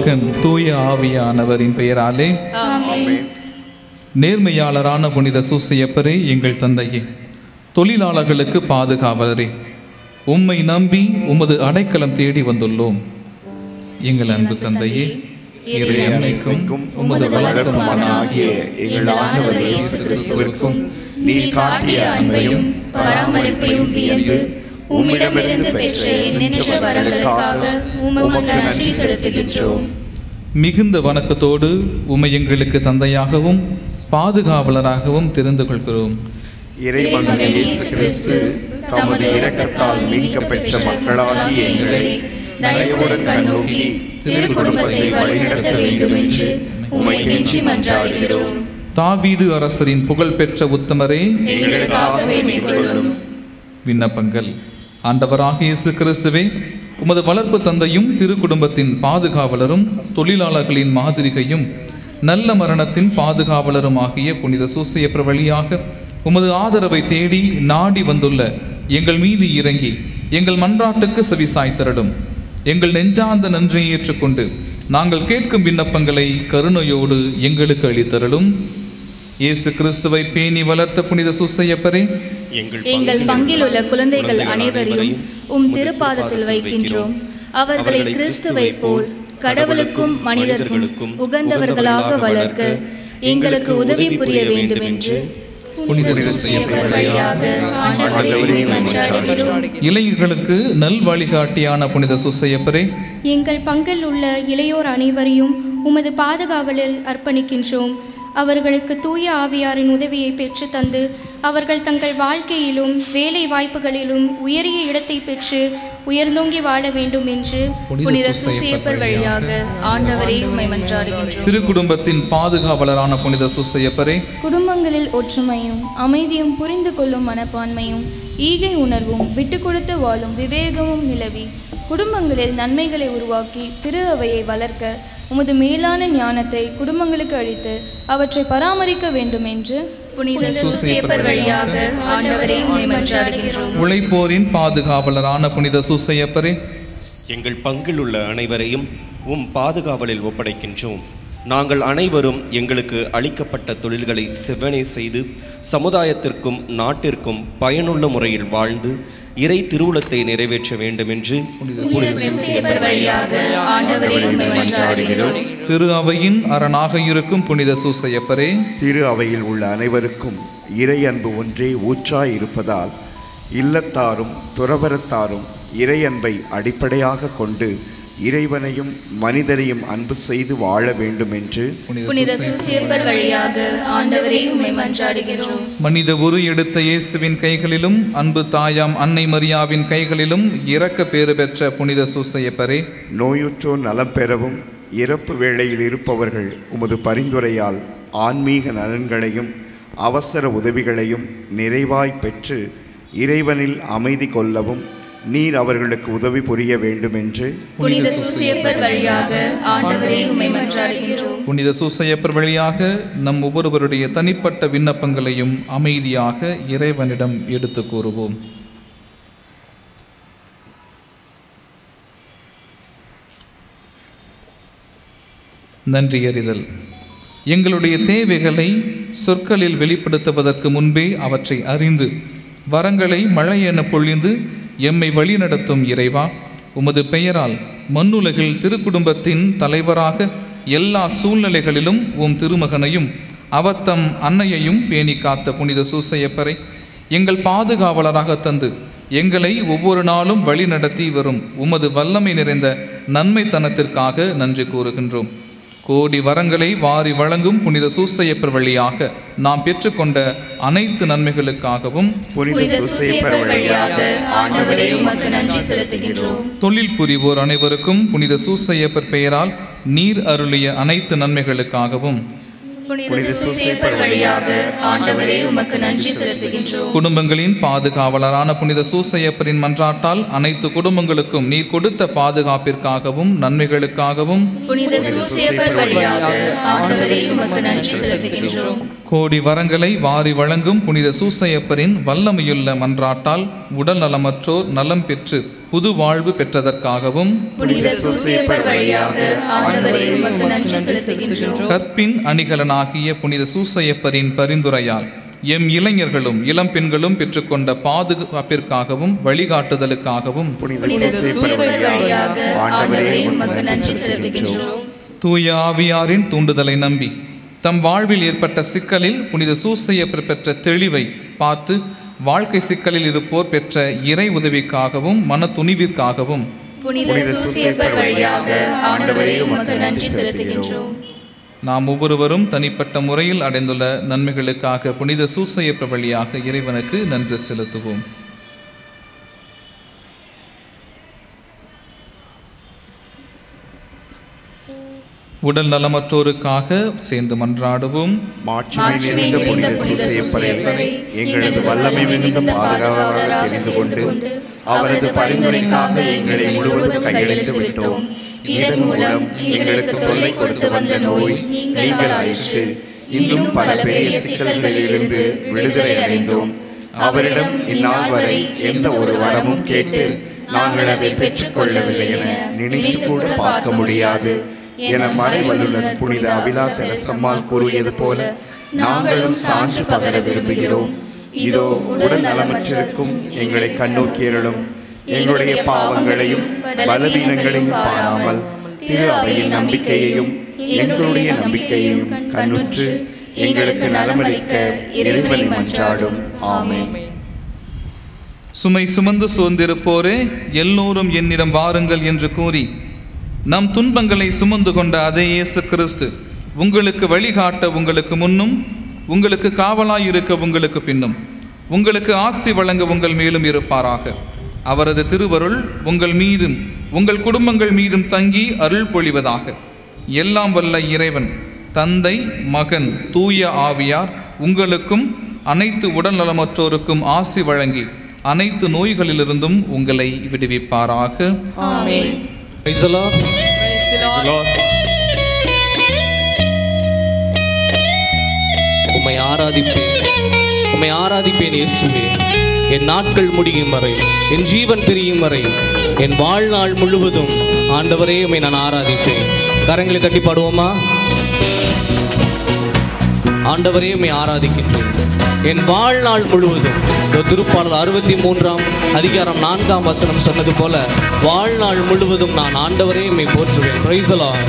மகன் தூய ஆவியானவரின் பெயராலே நேர்மையாளரான புனித சூசையப்பரே எங்கள் தந்தையே தொழிலாளர்களுக்கு பாதுகாவலரே உம்மை நம்பி உமது அடைக்கலம் தேடி வந்துள்ளோம் எங்கள் அன்பு தந்தையே இறையமைக்கும் உமது வளர்க்கும் மகனாகிய எங்கள் ஆண்டவர் இயேசு கிறிஸ்துவிற்கும் நீர் காட்டிய அன்பையும் பராமரிப்பையும் வியந்து உம்மிடமிருந்து பெற்ற எண்ணற்ற வரங்களுக்காக உமக்கு நன்றி செலுத்துகின்றோம் மிகுந்த வணக்கத்தோடு உம்மை எங்களுக்கு தந்தையாகவும் பாதுகாவலராகவும் தெரிந்து கொள்கிறோம் இறைமகன் இயேசு கிறிஸ்து தமது இரக்கத்தால் மீட்கப்பெற்ற மக்களாகிய எங்களை தயவுடன் கண்ணோக்கி திரு குடும்பத்தை வழிநடத்த வேண்டும் என்று உம்மை கெஞ்சி மன்றாடுகிறோம் தாவீது அரசரின் புகழ்பெற்ற உத்தமரே எங்களுக்காக வேண்டிக் கொள்ளும் விண்ணப்பங்கள் ஆண்டவராக இயேசு கிறிஸ்துவே உமது வளர்ப்பு தந்தையும் திரு குடும்பத்தின் பாதுகாவலரும் தொழிலாளர்களின் மாதிரிகையும் நல்ல மரணத்தின் பாதுகாவலரும் ஆகிய புனித சூசியப்பர் வழியாக உமது ஆதரவை தேடி நாடி வந்துள்ள எங்கள் மீது இறங்கி எங்கள் மன்றாட்டுக்கு செவிசாய்த்தரடும் எங்கள் நெஞ்சார்ந்த நன்றியை ஏற்றுக்கொண்டு நாங்கள் கேட்கும் விண்ணப்பங்களை கருணையோடு எங்களுக்கு அளித்தரலும் இயேசு கிறிஸ்துவை பேணி வளர்த்த புனித சூசையப்பரே எங்கள் பங்கில் உள்ள குழந்தைகள் அனைவரையும் உம் திருப்பாதத்தில் வைக்கின்றோம் அவர்களை கிறிஸ்துவை போல் கடவுளுக்கும் மனிதர்களுக்கும் உகந்தவர்களாக வளர்க்க எங்களுக்கு உதவி புரிய வேண்டும் என்று புனித இவர் சூசையப்பர் வழியாக ஆண்டவரே மன்றாடுகிறோம் இளைஞர்களுக்கு நல் வழிகாட்டியான புனித சுசையப்பரே எங்கள் பங்கில் உள்ள இளையோர் அனைவரையும் உமது பாதுகாவலில் அர்ப்பணிக்கின்றோம் அவர்களுக்கு தூய ஆவியாரின் உதவியை பெற்று தந்து அவர்கள் தங்கள் வாழ்க்கையிலும் வேலை வாய்ப்புகளிலும் உயரிய இடத்தை பெற்று உயர்ந்தோங்கி வாழ வேண்டும் என்று புனித சுசேப்பர் வழியாக ஆண்டவரே உம்மை மன்றாடுகின்றோம் திருக்குடும்பத்தின் பாதுகாவலரான புனித சுசையப்பரே குடும்பங்களில் ஒற்றுமையும் அமைதியும் புரிந்து கொள்ளும் மனப்பான்மையும் ஈகை உணர்வும் விட்டு கொடுத்து வாழும் விவேகமும் நிலவி குடும்பங்களில் நன்மைகளை உருவாக்கி திரு அவையை வளர்க்க உமது மேலான ஞானத்தை குடும்பங்களுக்கு அளித்து அவற்றை பராமரிக்க வேண்டும் என்று புனித சுசேப்பர் வழியாக ஆண்டவரே உம்மை மன்றாடுகின்றோம் உழைப்போரின் பாதுகாவலரான புனித சுசையப்பரே எங்கள் பங்கில் உள்ள அனைவரையும் உம் பாதுகாவலில் ஒப்படைக்கின்றோம் நாங்கள் அனைவரும் எங்களுக்கு அளிக்கப்பட்ட தொழில்களை செவ்வனே செய்து சமுதாயத்திற்கும் நாட்டிற்கும் பயனுள்ள முறையில் வாழ்ந்து இறை திருவுளத்தை நிறைவேற்ற வேண்டும் என்று புனித சுசேப்பர் வழியாக ஆண்டவரே உம்மை மன்றாடுகின்றோம் திரு அவையின் அரணாக இருக்கும் புனித சுசையப்பரே திரு அவையில் உள்ள அனைவருக்கும் இறை அன்பு ஒன்றே ஊற்றாய் இருப்பதால் இல்லத்தாரும் துறவரத்தாரும் இறை அன்பை அடிப்படையாக கொண்டு இறைவனையும் மனிதரையும் அன்பு செய்து வாழ வேண்டும் என்று புனித சுசேப்பர் வழியாக ஆண்டவரே உம்மை மன்றாடுகின்றோம் மனித உரு எடுத்த இயேசுவின் கைகளிலும் அன்பு தாயாம் அன்னை மரியாவின் கைகளிலும் இறக்க பேறு பெற்ற புனித சுசையப்பரே நோயுற்றோர் நலம் பெறவும் இறப்பு வேளையில் இருப்பவர்கள் உமது பரிந்துரையால் ஆன்மீக நலன்களையும் அவசர உதவிகளையும் நிறைவாய் பெற்று இறைவனில் அமைதி கொள்ளவும் நீர் அவர்களுக்கு உதவி புரிய வேண்டும் என்று புனித சுசேப்பர் வழியாக ஆண்டவரே உம்மை மன்றாடுகின்றோம் புனித சூசையப்பர் வழியாக நம் ஒவ்வொருவருடைய தனிப்பட்ட விண்ணப்பங்களையும் அமைதியாக இறைவனிடம் எடுத்து கூறுவோம் நன்றி அறிதல் எங்களுடைய தேவைகளை சொற்களில் வெளிப்படுத்துவதற்கு முன்பே அவற்றை அறிந்து வரங்களை மழை என பொழிந்து எம்மை வழிநடத்தும் இறைவா உமது பெயரால் மண்ணுலகில் திருக்குடும்பத்தின் தலைவராக எல்லா சூழ்நிலைகளிலும் உம் திருமகனையும் அவத்தம் அன்னையையும் பேணி காத்த புனித சூசையப்பரை எங்கள் பாதுகாவலராக தந்து எங்களை ஒவ்வொரு நாளும் வழி நடத்தி வரும் உமது வல்லமை நிறைந்த நன்மைத்தனத்திற்காக நன்றி கூறுகின்றோம் கோடி வரங்களை வாரி வழங்கும் புனித சூசையப்பர் வழியாக நாம் பெற்றுக்கொண்ட அனைத்து நன்மைகளுக்காகவும் புனித சுசேப்பர் வழியாக ஆண்டவரே உமக்கு நன்றி செலுத்துகின்றோம் தொழில் புரிவோர் அனைவருக்கும் புனித சூசையப்பர் பெயரால் நீர் அருளிய அனைத்து நன்மைகளுக்காகவும் புனித சுசேப்பர் வழியாக ஆண்டவரே உமக்கு நன்றி செலுத்துகின்றோம் குடும்பங்களின் பாதுகாவலரான புனித சூசையப்பரின் மன்றாட்டால் அனைத்து குடும்பங்களுக்கும் நீர் கொடுத்த பாதுகாப்பிற்காகவும் நன்மைகளுக்காகவும் புனித சுசேப்பர் வழியாக ஆண்டவரே உமக்கு நன்றி செலுத்துகின்றோம் கோடி வரங்களை வாரி வழங்கும் புனித சூசையப்பரின் வல்லமையுள்ள மன்றாட்டால் உடல் நலமற்றோர் நலம் பெற்று புது வாழ்வு பெற்றதற்காகவும் புனித சூசியப்பர் வழியாக ஆண்டவரே உமக்கு நன்றி செலுத்துகின்றோம் கற்பின் அணிகலனாகிய புனித சூசையப்பரின் பரிந்துரையால் எம் இளைஞர்களும் இளம் பெண்களும் பெற்றுக்கொண்ட பாதுகாப்பிற்காகவும் வழிகாட்டுதலுக்காகவும் புனித சூசியப்பர் வழியாக ஆண்டவரே உமக்கு நன்றி செலுத்துகின்றோம் தூய ஆவியாரின் தூண்டுதலை நம்பி தம் வாழ்வில் ஏற்பட்ட சிக்கலில் புனித சூசையப்பர் பெற்ற தெளிவை பார்த்து வாழ்க்கை சிக்கலில் இருப்போர் பெற்ற இறை உதவிக்காகவும் மன துணிவிற்காகவும் புனித சூசியப்பர் வழியாக ஆண்டவரே உமக்கு நன்றி செலுத்துகின்றோம் நாம் ஒவ்வொருவரும் தனிப்பட்ட முறையில் அடைந்துள்ள நன்மைகளுக்காக புனித சூசையப்பர் வழியாக இறைவனுக்கு நன்றி செலுத்துவோம் உடல் நலமற்றோருக்காக சேர்ந்து மன்றாடுவோம் மாட்சிமை நிறைந்த புனித சூசையப்பரை எங்களது வல்லமை மிகுந்த பாதுகாவலராக தெரிந்து கொண்டு அவரது பரிந்துரைக்காக எங்களை முழுவதும் கையெழுத்து விட்டோம் இதன் மூலம் எங்களுக்கு தொல்லை கொடுத்து வந்த நோய் நீங்கள் ஆயிற்று இன்னும் பல பெரிய சிக்கல்களிலிருந்து விடுதலை அடைந்தோம் அவரிடம் இந்நாள் வரை எந்த ஒரு வரமும் கேட்டு நாங்கள் அதை பெற்றுக்கொள்ளவில்லை என நினைத்து கூட பார்க்க முடியாது என மறைவல்லுநர் புனித அபிலா தெரசம்மாள் கூறியது போல நாங்களும் சான்று பகர விரும்புகிறோம் இதோ உடல் நலமற்றிருக்கும் எங்களை கண்ணோக்கியருளும் எங்களுடைய பாவங்களையும் பலவீனங்களையும் பாராமல் திரு அவையின் நம்பிக்கையையும் எங்களுடைய நம்பிக்கையையும் கண்ணுற்று எங்களுக்கு நலமளிக்க இறைவனை மன்றாடும் ஆமென் சுமை சுமந்து சோர்ந்திருப்போரே எல்லோரும் என்னிடம் வாருங்கள் என்று கூறி நம் துன்பங்களை சுமந்து கொண்ட அதே இயேசு கிறிஸ்து உங்களுக்கு வழிகாட்ட உங்களுக்கு முன்னும் உங்களுக்கு காவலாயிருக்க உங்களுக்கு பின்னும் உங்களுக்கு ஆசி வழங்க உங்கள் மேலும் இருப்பாராக அவரது திருவருள் உங்கள் மீதும் உங்கள் குடும்பங்கள் மீதும் தங்கி அருள் பொழிவதாக எல்லாம் வல்ல இறைவன் தந்தை மகன் தூய ஆவியார் உங்களுக்கும் அனைத்து உடல்நலமற்றோருக்கும் ஆசி வழங்கி அனைத்து நோய்களிலிருந்தும் உங்களை விடுவிப்பாராக ஆமென் Praise the Lord. Praise the Lord. உம்மை ஆராதிப்பேன் உம்மை ஆராதிப்பேன் இயேசுவே என் நாட்கள் முடியும் வரை என் ஜீவன் பிரியும் வரை என் வாழ்நாள் முழுவதும் ஆண்டவரே உம்மை நான் ஆராதிப்பேன் கரங்களை தட்டி பாடுவோமா ஆண்டவரே உம்மை ஆராதிக்கின்றேன் என் வாழ்நாள் முழுவதும் இந்த திருப்பாடல் அறுபத்தி மூன்றாம் அதிகாரம் நான்காம் வசனம் சொன்னது போல வாழ்நாள் முழுவதும் நான் ஆண்டவரே உம்மை போற்றுவேன் Praise the Lord.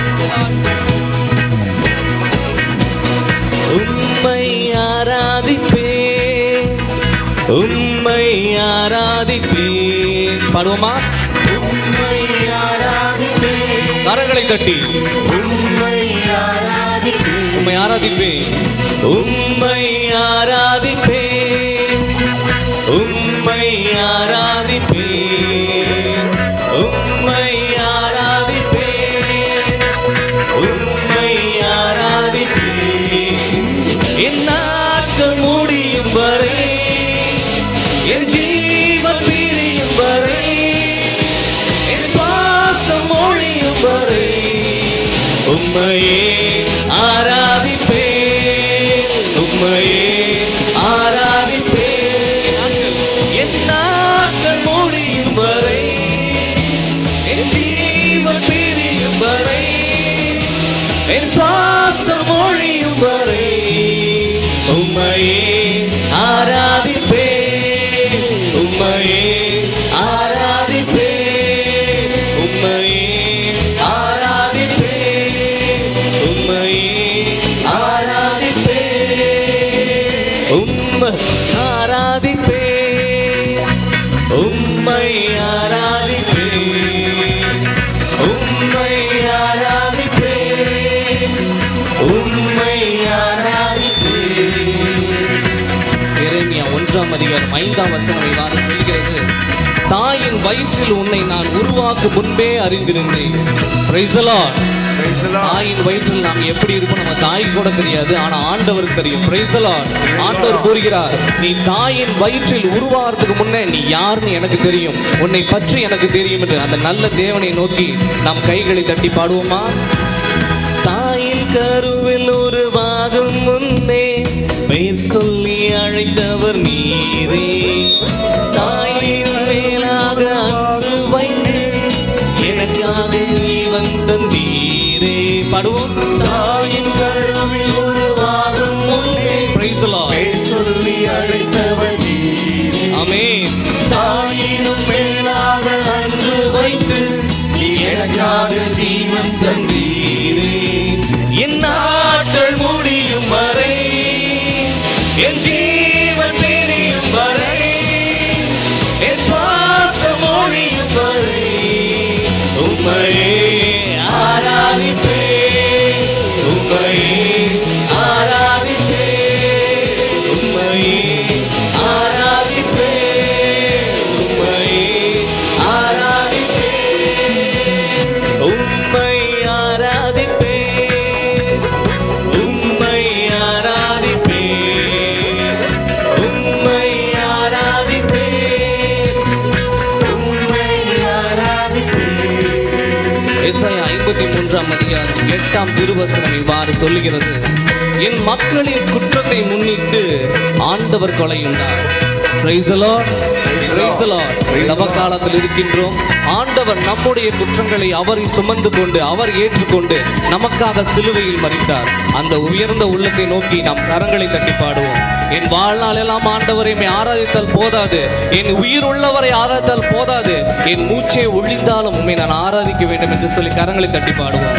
உம்மை ஆராதிப்பேன் உம்மை ஆராதிப்பேன் பாடுவோமா உம்மை ஆராதிப்பேன் கரங்களை தட்டி உம்மை ஆராதிப்பேன் உம்மை ஆராதிப்பேன் உம்மை ஆராதிப்பேன் உம்மை ஆராதிப்பேன் உம்மை ஆராதிப்பேன் உம்மை ஆராதிப்பேன் என் நாட்கள் முடியும் வரை என் ஜீவன் பிரியும் வரை என் சுவாசம் ஒழியும் வரை உம்மையே ஆராதிப்பேன் உம்மையே ஆராதிப்பேன் என் நாட்கள் முடியும் வரை என் ஜீவன் பிரியும் வரை என் சுவாசம் ஒழியும் வரை உம்மையே ஆராதிப்பேன் உம்மையே ஆராதிப்பேன் உம்மையே ஆராதிப்பேன் உம்மையே ஆராதிப்பேன் உம்மை ஆராதிப்பேன் உம்மை ஆராதிப்பேன் உம்மை ஆராதிப்பேன் உம்மை ஆராதிப்பேன் எரேமியா ஒன்றாம் அதிகாரம் ஐந்தாம் வசனம் இவ்வாறு சொல்கிறது தாயின் வயிற்றில் உன்னை நான் உருவாக்கும் முன்பே அறிந்திருந்தேன் Praise the Lord. தாயின் வயிற்றில் நாம் எப்படி இருப்போம் நம்ம தாய்க்கு கூட தெரியாது ஆனா ஆண்டவருக்கு தெரியும் Praise the Lord. ஆண்டவர் கூறுகிறார் நீ தாயின் வயிற்றில் உருவாகிறதுக்கு முன்னே நீ யாருன்னு எனக்கு தெரியும் உன்னை பற்றி எனக்கு தெரியும் என்று அந்த நல்ல தேவனை நோக்கி நாம் கைகளை தட்டி பாடுவோமா தாயின் கருவில் உருவாகும் முன்னே பெயர் சொல்லி அழைத்தவர் நீரே தாயின் மேலாக பாடுவோம் தாயின் கருவில் உருவாகும் முன்னே Praise the Lord. பேர் சொல்லி அழைத்தவர் நீரே ஆமென் தாயினும் மேலாக அன்று வைத்து நீ எனக்காக ஜீவன் தந்தீரே என் நாட்கள் முடியும் வரை என் ஜீவன் பிரியும் வரை என் சுவாசம் ஒழியும் வரை உம்மையே ஆராதிப்பே உம்மையே ஆராதிப்பே உம்மையே ஆராதிப்பே உம்மையே ஆராதிப்பே உம்மை ஆராதிப்பே உம்மை ஆராதிப்பே உம்மை ஆராதிப்பே உம்மை ஆராதிப்பே ஏசாயா ஐம்பத்தி மூன்றாம் அதிகாரம் எட்டாம் திருவசனம் இவ்வாறு சொல்லுகிறது என் மக்களின் குற்றத்தை முன்னிட்டு ஆண்டவர் கொலையுண்டார் Praise the Lord. Praise the Lord. தவக்காலத்தில் இருக்கின்றோம் ஆண்டவர் நம்முடைய குற்றங்களை அவர் சுமந்து கொண்டு அவர் ஏற்றுக்கொண்டு நமக்காக சிலுவையில் மறித்தார் அந்த உயர்ந்த உள்ளத்தை நோக்கி நாம் கரங்களை தட்டி பாடுவோம் என் வாழ்நாள் எல்லாம் ஆண்டவரை உம்மை ஆராதித்தால் போதாது என் உயிர் உள்ளவரை ஆராதித்தால் போதாது என் மூச்சை ஒழிந்தாலும் உண்மை நான் ஆராதிக்க வேண்டும் என்று சொல்லி கரங்களை தட்டி பாடுவோம்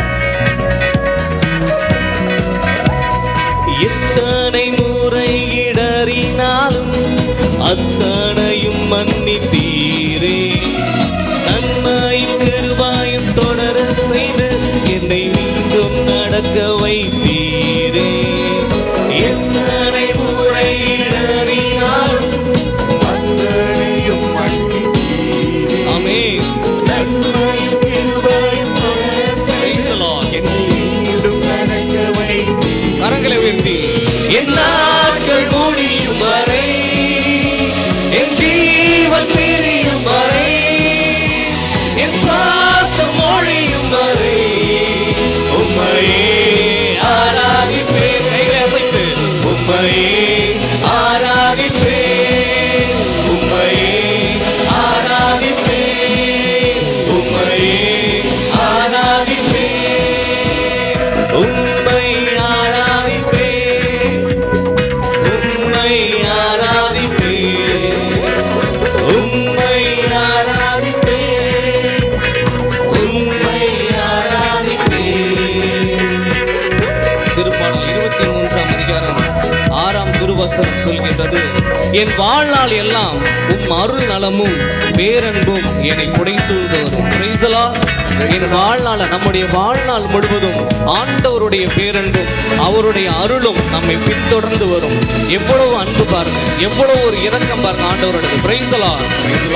எத்தனை முறை இடறினாலும் அத்தனையும் மன்னித்தீரே நன்மையும் கிருபாயும் தொடர செய்து என்னை மீண்டும் நடக்க வைத்தீரே எத்தனை முறை இடறினாலும் அத்தனையும் மன்னித்தீரே ஆமென் நன்மையும் கிருபாயும் தொடர Praise the Lord. என்னை மீண்டும் நடக்க வைத்தீரே கரங்களை உயர்த்தி என் நாட்கள் முடியும் வரை என் ஜீவன் பிரியும் வரை என் சுவாசம் ஒழியும் வரை உம்மையே ஆராதிப்பே கைகளை அசைத்து உம்மையே ஆராதிப்பே உம்மையே ஆராதிப்பே உம்மையே ஆராதிப்பே உம்மை ஆராதிப்பே உம்மை ஆராதிப்பே உம்மை ஆராதிப்பே உம்மை ஆராதிப்பே திருப்பாடல் இருபத்தி மூன்றாம் அதிகாரம் ஆறாம் திருவசனம் சொல்கின்றது என் வாழ்நாள் எல்லாம் உம் அருள் நலமும் பேரன்பும் என்னை புடை சூழ்ந்து வரும் Praise the Lord. என் வாழ்நாள் நம்முடைய வாழ்நாள் முழுவதும் ஆண்டவருடைய பேரன்பும் அவருடைய அருளும் நம்மை பின்தொடர்ந்து வரும் எவ்வளவு அன்பு பாருங்க எவ்வளவு ஒரு இரக்கம் பாருங்க ஆண்டவருடைய Praise the Lord.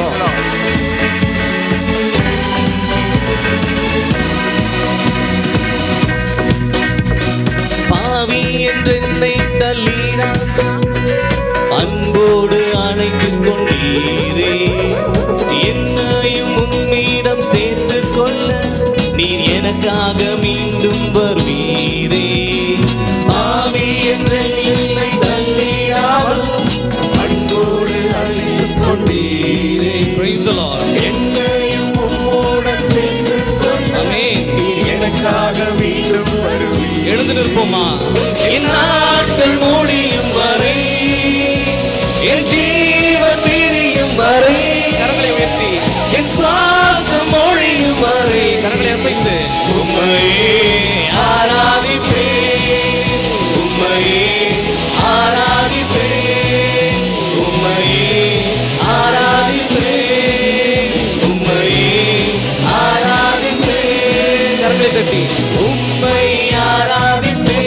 பாவி என்றென்னை தள்ளினார் அன்போடு அணைத்துக் கொண்டீரே என்னையும் உம்மீடம் சேர்த்து கொள்ள நீர் எனக்காக மீண்டும் வருவீரே பாவி என்ற என்னை தள்ளினார் அன்போடு அணைத்துக் கொண்டீரே Praise the Lord. என்னையும் உம்மோடன் சேர்த்து கொள்ள Amen. நீர் எனக்காக மீண்டும் வருவீர் எழுந்து நிற்போமா என் நாட்கள் முடியும் வரை என் ஜீவன் பிரியும் வரை கரங்களை உயர்த்தி என் சுவாசம் ஒழியும் வரை கரங்களை அசைத்து உம்மையே ஆராதிப்பே உம்மையே ஆராதிப்பே உம்மையே ஆராதிப்பே உம்மையே ஆராதிப்பே கரங்களை தட்டி உம்மை ஆராதிப்பே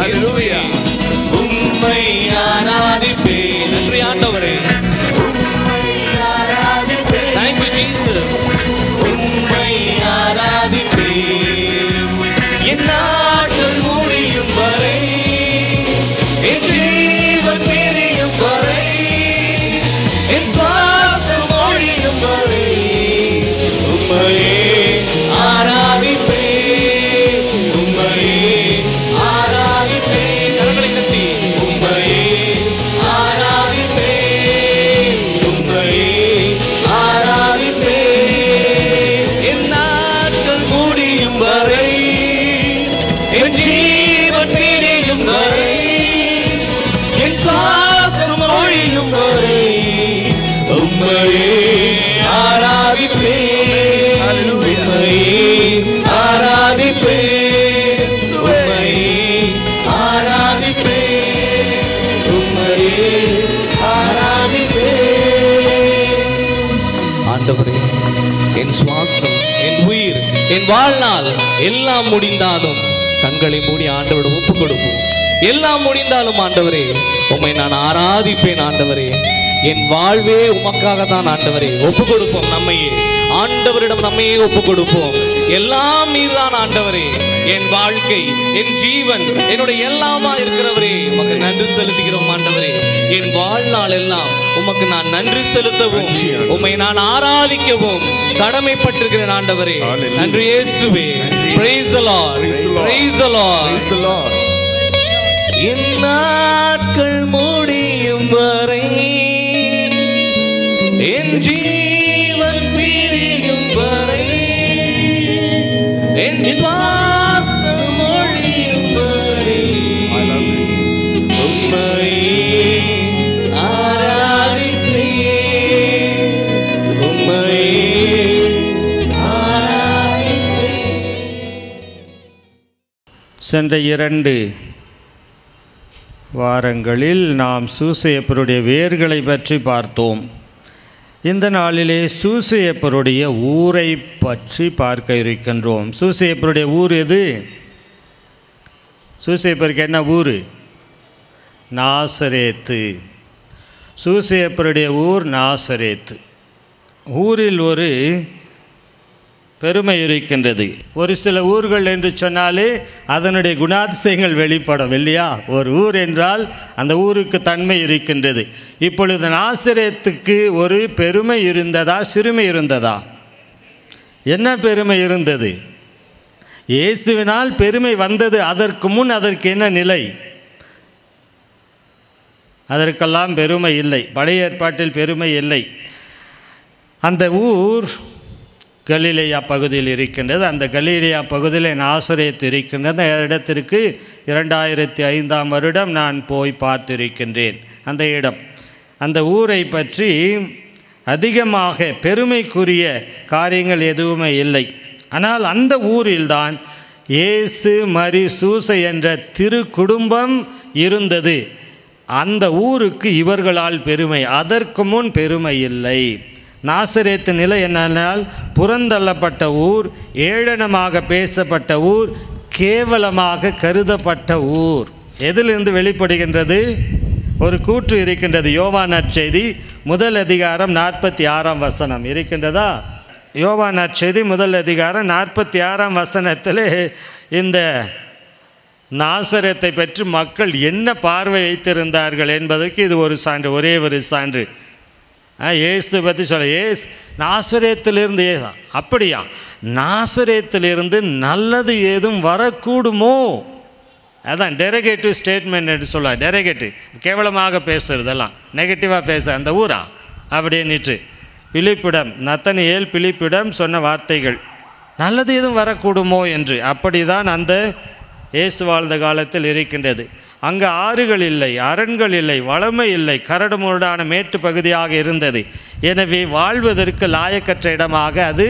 உம்மை ஆராதிப்பே நன்றி ஆண்டவரே உம்மை ஆராதிப்பே Thank you Jesus. உம்மை ஆராதிப்பே என் நாட்கள் முடியும் வரை என் ஜீவன் பிரியும் வரை என் சுவாசம் ஒழியும் வரை உம்மையே ஆராதிப்பே உம்மையே ஆராதிப்பே கரங்களை தட்டி உம்மையே ஆராதிப்பே உம்மையே ஆராதிப்பே என் நாட்கள் முடியும் வரை ஆண்டவரே என் சுவாசம் என் உயிர் என் வாழ்நாள் எல்லாம் முடிந்தாலும் கண்களை மூடி ஆண்டவரிடம் ஒப்பு கொடுப்போம் எல்லாம் முடிந்தாலும் ஆண்டவரே உம்மை நான் ஆராதிப்பேன் ஆண்டவரே என் வாழ்வே உமக்காக தான் ஆண்டவரே ஒப்பு கொடுப்போம் நம்மையே ஆண்டவரிடம் நம்மையே ஒப்பு கொடுப்போம் எல்லாம் நீர்தான் ஆண்டவரே என் வாழ்க்கை என் ஜீவன் என்னுடைய எல்லாமா இருக்கிறவரே உமக்கு நன்றி செலுத்துகிறோம் ஆண்டவரே என் வாழ்நாள் எல்லாம் உமக்கு நான் நன்றி செலுத்தவும் உம்மை நான் ஆராதிக்கவும் கடமைப்பட்டிருக்கிறேன் ஆண்டவரே நன்றி இயேசுவே praise the lord praise the lord என் நாட்கள் முடியும் வரை என் ஜீவன் பிரியும் வரை என் சுவாசம் ஒழியும் வரை உம்மையே ஆராதிப்பேன் உம்மையே சென்ற இரண்டு வாரங்களில் நாம் சூசையப்பருடைய வேர்களை பற்றி பார்த்தோம் இந்த நாளிலே சூசையப்பருடைய ஊரை பற்றி பார்க்க இருக்கின்றோம் சூசையப்பருடைய ஊர் எது சூசையப்பருக்கு என்ன ஊர் நாசரேத்து சூசையப்பருடைய ஊர் நாசரேத்து ஊரில் ஒரு பெருமை இருக்கின்றது ஒரு சில ஊர்கள் என்று சொன்னாலே அதனுடைய குணாதிசயங்கள் வெளிப்படும் இல்லையா ஒரு ஊர் என்றால் அந்த ஊருக்கு தன்மை இருக்கின்றது இப்பொழுது நாசிரியத்துக்கு ஒரு பெருமை இருந்ததா சிறுமை இருந்ததா என்ன பெருமை இருந்தது இயேசுவினால் பெருமை வந்தது அதற்கு முன் அதற்கு என்ன நிலை அதற்கெல்லாம் பெருமை இல்லை பழைய ஏற்பாட்டில் பெருமை இல்லை அந்த ஊர் கலிலேயா பகுதியில் இருக்கின்றது அந்த கலிலேயா பகுதியில் நாசரேத் இருக்கின்றது அந்த இடத்திற்கு இரண்டாயிரத்தி ஐந்தாம் வருடம் நான் போய் பார்த்திருக்கின்றேன் அந்த இடம் அந்த ஊரை பற்றி அதிகமாக பெருமைக்குரிய காரியங்கள் எதுவுமே இல்லை ஆனால் அந்த ஊரில்தான் இயேசு மரி சூசை என்ற திரு குடும்பம் இருந்தது அந்த ஊருக்கு இவர்களால் பெருமை அதற்கு முன் பெருமை இல்லை நாசரேத்து நிலை என்னென்னால் புறந்தள்ளப்பட்ட ஊர் ஏளனமாக பேசப்பட்ட ஊர் கேவலமாக கருதப்பட்ட ஊர் எதிலிருந்து வெளிப்படுகின்றது ஒரு கூற்று இருக்கின்றது யோவா நற்செய்தி முதல் அதிகாரம் நாற்பத்தி ஆறாம் வசனம் இருக்கின்றதா யோவா நற்செய்தி முதல் அதிகாரம் நாற்பத்தி ஆறாம் வசனத்தில் இந்த நாசரத்தை பற்றி மக்கள் என்ன பார்வை வைத்திருந்தார்கள் என்பதற்கு இது ஒரு சான்று ஒரே ஒரு சான்று ஆ, இயேசு பற்றி சொல்ல ஏஸ் நாசரேத்திலிருந்து ஏ அப்படியா நாசரேத்திலிருந்து நல்லது ஏதும் வரக்கூடுமோ அதான் டெரகேட்டிவ் ஸ்டேட்மெண்ட் என்று சொல்லுவாங்க டெரகேட்டிவ் கேவலமாக பேசுறதெல்லாம் நெகட்டிவாக பேச அந்த ஊரா அப்படின்னுட்டு பிலிப்பிடம் நத்தனியேல் பிலிப்பிடம் சொன்ன வார்த்தைகள் நல்லது எதுவும் வரக்கூடுமோ என்று அப்படிதான் அந்த இயேசு வாழ்ந்த காலத்தில் இருக்கின்றது அங்கு ஆறுகள் இல்லை அரண்கள் இல்லை வளமை இல்லை கரடுமுரடான மேட்டு பகுதியாக இருந்தது எனவே வாழ்வதற்கு லாயக்கற்ற இடமாக அது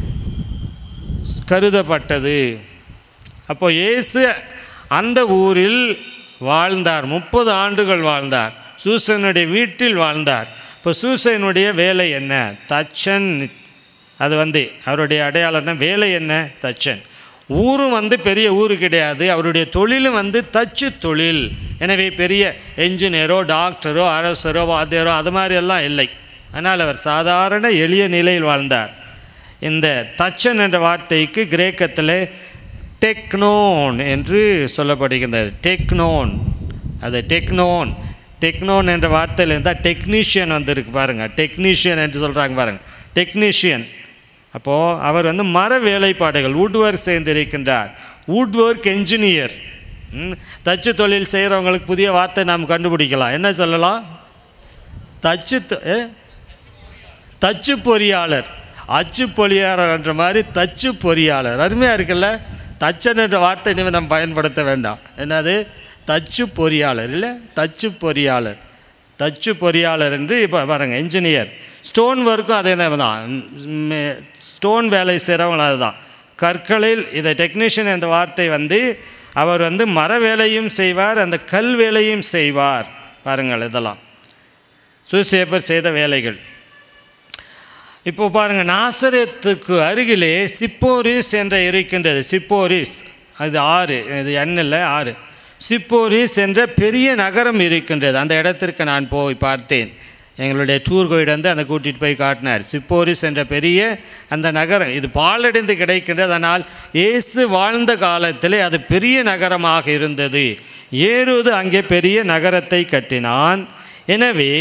கருதப்பட்டது அப்போ இயேசு அந்த ஊரில் வாழ்ந்தார் முப்பது ஆண்டுகள் வாழ்ந்தார் சூசனுடைய வீட்டில் வாழ்ந்தார் இப்போ சூசனுடைய வேலை என்ன தச்சன் அது வந்து அவருடைய அடையாளம் தான் வேலை என்ன தச்சன் ஊரும் வந்து பெரிய ஊரு கிடையாது அவருடைய தொழிலும் வந்து தச்சு தொழில் எனவே பெரிய என்ஜினியரோ டாக்டரோ அரசரோ வாத்தியரோ அது மாதிரி எல்லாம் இல்லை ஆனால் அவர் சாதாரண எளிய நிலையில் வாழ்ந்தார் இந்த தச்சன் என்ற வார்த்தைக்கு கிரேக்கத்தில் டெக்னோன் என்று சொல்லப்படுகின்றது டெக்னோன் அது டெக்னோன் டெக்னோன் என்ற வார்த்தையில் இருந்தால் டெக்னீஷியன் வந்திருக்கு பாருங்கள் டெக்னீஷியன் என்று சொல்கிறாங்க பாருங்கள் டெக்னீஷியன் அப்போது அவர் வந்து மர வேலைப்பாடுகள் வுட் ஒர்க் செய்திருக்கின்றார் வுட் ஒர்க் என்ஜினியர் தச்சு தொழில் செய்கிறவங்களுக்கு புதிய வார்த்தை நாம் கண்டுபிடிக்கலாம் என்ன சொல்லலாம் தச்சு தொ- ஏ? தச்சு பொறியாளர் அச்சு பொறியாளர் என்ற மாதிரி தச்சு பொறியாளர் அருமையாக இருக்குல்ல தச்சன் என்ற வார்த்தை இனிமேல் நம்ம பயன்படுத்த வேண்டாம் என்னது தச்சு பொறியாளர் இல்லை தச்சு பொறியாளர் தச்சு பொறியாளர் என்று இப்போ பாருங்க என்ஜினியர் ஸ்டோன் ஒர்க்கும் அதே தான் ஸ்டோன் வேலை செய்கிறவங்க அதுதான் கற்களில் இதை டெக்னீஷியன் என்ற வார்த்தை வந்து அவர் வந்து மர வேலையும் செய்வார் அந்த கல் வேலையும் செய்வார் பாருங்கள் இதெல்லாம் சூசேப்பர் செய்த வேலைகள் இப்போ பாருங்க நாசரேத்துக்கு அருகிலே சிப்போரிஸ் என்ற இருக்கின்றது சிப்போரிஸ் அது ஆறு இது எண்ணில் ஆறு சிப்போரிஸ் என்ற பெரிய நகரம் இருக்கின்றது அந்த இடத்திற்கு நான் போய் பார்த்தேன் எங்களுடைய டூர் கைடு வந்து அந்த கூட்டிகிட்டு போய் காட்டினார் சிப்போரிஸ் என்ற பெரிய அந்த நகரம் இது பாலடைந்து கிடைக்கின்றது ஆனால் இயேசு வாழ்ந்த காலத்திலே அது பெரிய நகரமாக இருந்தது ஏறுவது அங்கே பெரிய நகரத்தை கட்டினான் எனவே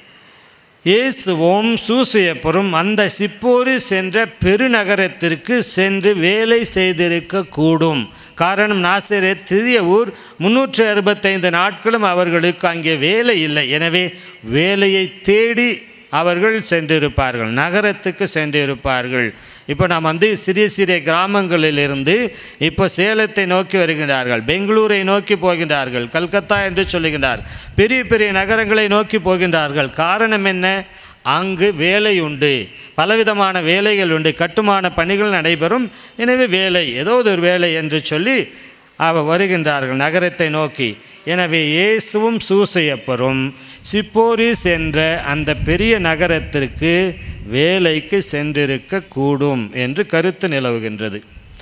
இயேசுவும் சூசையப்பரும் அந்த சிப்போரிஸ் என்ற பெருநகரத்திற்கு சென்று வேலை செய்திருக்க கூடும் காரணம் நாசிரேத் சிறிய ஊர் முன்னூற்று அறுபத்தைந்து நாட்களும் அவர்களுக்கு அங்கே வேலை இல்லை எனவே வேலையை தேடி அவர்கள் சென்றிருப்பார்கள் நகரத்துக்கு சென்றிருப்பார்கள் இப்போ நாம் வந்து சிறிய சிறிய கிராமங்களிலிருந்து இப்போ சேலத்தை நோக்கி வருகின்றார்கள் பெங்களூரை நோக்கி போகின்றார்கள் கல்கத்தா என்று சொல்லுகின்றார் பெரிய பெரிய நகரங்களை நோக்கி போகின்றார்கள் காரணம் என்ன அங்கு வேலை உண்டு பலவிதமான வேலைகள் உண்டு கட்டுமான பணிகள் நடைபெறும் எனவே வேலை ஏதோ ஒரு வேலை என்று சொல்லி அவ வருகின்றார்கள் நகரத்தை நோக்கி எனவே இயேசுவும் சூசையப்பரும் சிப்போரிஸ் என்ற அந்த பெரிய நகரத்திற்கு வேலைக்கு சென்றிருக்க கூடும் என்று கருத்து நிலவுகின்றது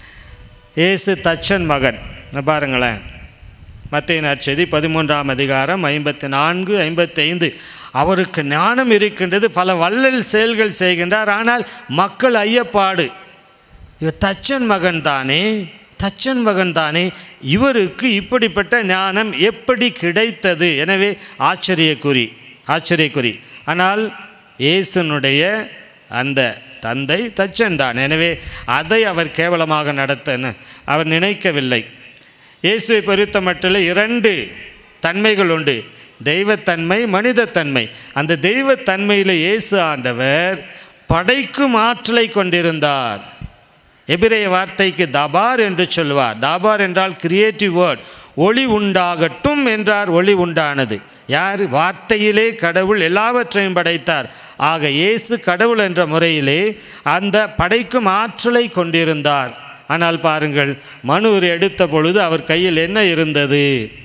இயேசு தச்சன் மகன் இங்க பாருங்களேன் மத்திய நற்செய்தி பதிமூன்றாம் அதிகாரம் ஐம்பத்தி நான்கு ஐம்பத்தி ஐந்து அவருக்கு ஞானம் இருக்கின்றது பல வள்ளல் செயல்கள் செய்கின்றார் ஆனால் மக்கள் ஐயப்பாடு இவர் தச்சன் மகன் தானே தச்சன் மகன் தானே இவருக்கு இப்படிப்பட்ட ஞானம் எப்படி கிடைத்தது எனவே ஆச்சரியக்குறி ஆச்சரியக்குறி ஆனால் இயேசுனுடைய அந்த தந்தை தச்சன் தான் எனவே அதை அவர் கேவலமாக நடத்த அவர் நினைக்கவில்லை இயேசுவை பொறுத்த மட்டில் இரண்டு தன்மைகள் உண்டு தெய்வத்தன்மை மனிதத்தன்மை அந்த தெய்வத்தன்மையில் இயேசு ஆண்டவர் படைக்கும் ஆற்றலை கொண்டிருந்தார் எபிரேய வார்த்தைக்கு தபார் என்று சொல்வார் தாபார் என்றால் கிரியேட்டிவ் வேர்ட் ஒளி உண்டாகட்டும் என்றார் ஒளி உண்டானது யார் வார்த்தையிலே கடவுள் எல்லாவற்றையும் படைத்தார் ஆக இயேசு கடவுள் என்ற முறையிலே அந்த படைக்கும் ஆற்றலை கொண்டிருந்தார் ஆனால் பாருங்கள் மனுவர் எடுத்த பொழுது அவர் கையில் என்ன இருந்தது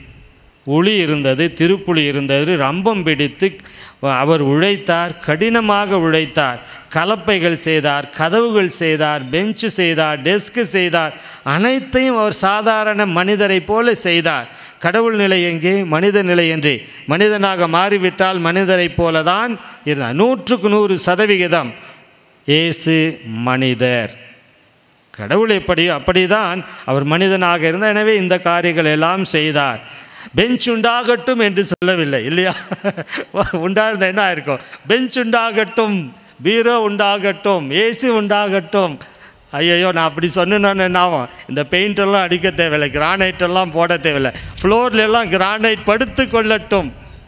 உளி இருந்தது திருப்புளி இருந்தது ரம்பம் பிடித்து அவர் உழைத்தார் கடினமாக உழைத்தார் கலப்பைகள் செய்தார் கதவுகள் செய்தார் பெஞ்சு செய்தார் டெஸ்க் செய்தார் அனைத்தையும் அவர் சாதாரண மனிதரைப் போல செய்தார் கடவுள் நிலை எங்கே மனித நிலை என்றே மனிதனாக மாறிவிட்டால் மனிதரைப் போல தான் இருந்தார் நூற்றுக்கு நூறு சதவிகிதம் இயேசு மனிதர் கடவுள் எப்படியோ அப்படிதான் அவர் மனிதனாக இருந்தார் எனவே இந்த காரியங்கள் எல்லாம் செய்தார் பெஞ்ச் உண்டாகட்டும் என்று சொல்லவில்லை இல்லையா உண்டாயிருந்தா என்ன இருக்கும் பெஞ்ச் உண்டாகட்டும் பீரோ உண்டாகட்டும் ஏசி உண்டாகட்டும் ஐயையோ நான் அப்படி சொன்னேன்னு என்ன ஆகும் இந்த பெயிண்ட் எல்லாம் அடிக்க தேவையில்லை கிரானைட் எல்லாம் போட தேவையில்லை ஃப்ளோர்ல எல்லாம் கிரானைட் படுத்து கொள்ளட்டும்